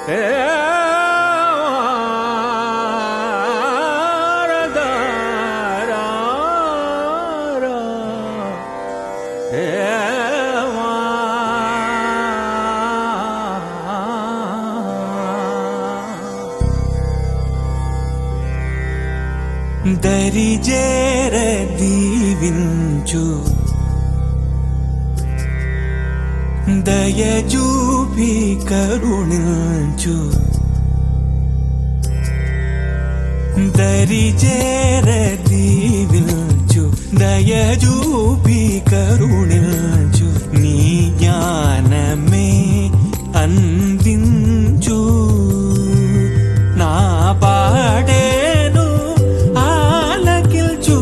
దరిజేర దీవించు దయజూపి కరుణించు దరిజేర దీవించు దయజూపి కరుణించు నీ జ్ఞానమే అందించు నా పాడేను ఆలకిల్చు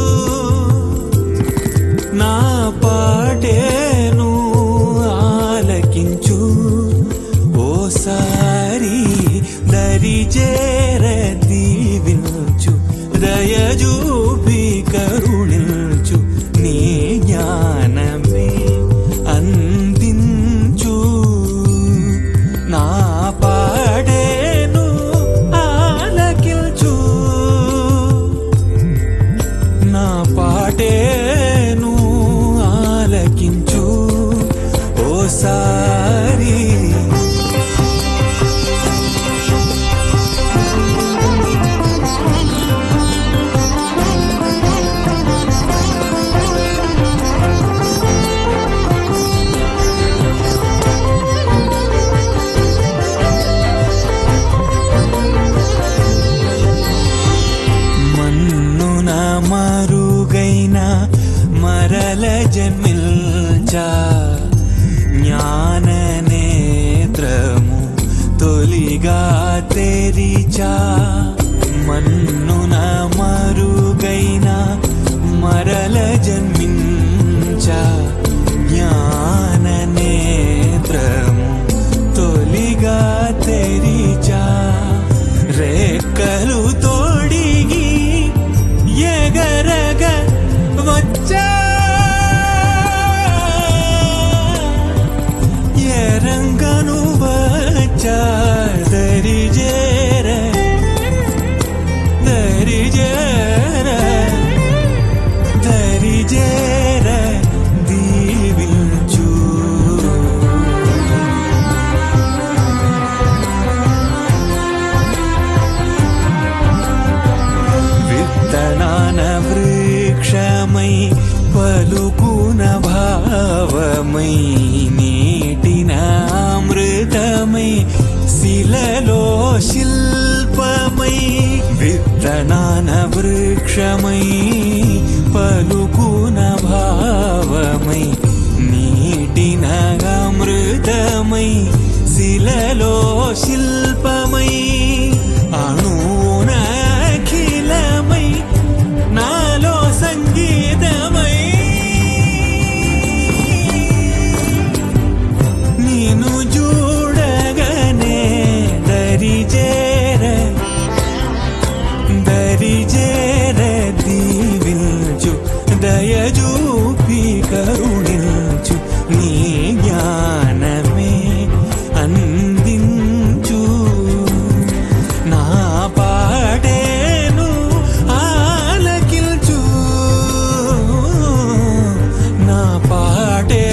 నా పాటేను ఆలకించు ఓసారి దరిజేర దీవించు దయజూపి కరుణించు నీ జ్ఞానమే అందించు నా పాడేను ఆలకిల్చు నా పాటేను ఆలకించు ఓసారి మన్నున మరుగైన మరల జన్మిల్చా జ్ఞాన నేత్రము తొలిగా తెరిచా మన్నున మరుగైన మరల జన్మించా జ్ఞాన నేత్రము తొలిగా తెరిచా రేక్కలు తోడిగి ఎగరగ వచ్చా ఎరంగను వచ్చా దరిజేర దరిజేర దరిజేర దీవించు విత్తనాన వృక్షమై పలుకున భావమై నీటిన అమృతమై శిలలో శిల్పమై విత్తనాన వృక్షమై పలుకున భావమై నీటిన అమృతమై శిలలో శిల్పమై అణువున అఖిలమై నాలో సంగీతమై నేను చూడగనే దరిజేర దరిజేర దీవించు దయజూపి కరుణించు నీ జ్ఞానమే అందించు నా పాడేను ఆలకిల్చు నా పాడే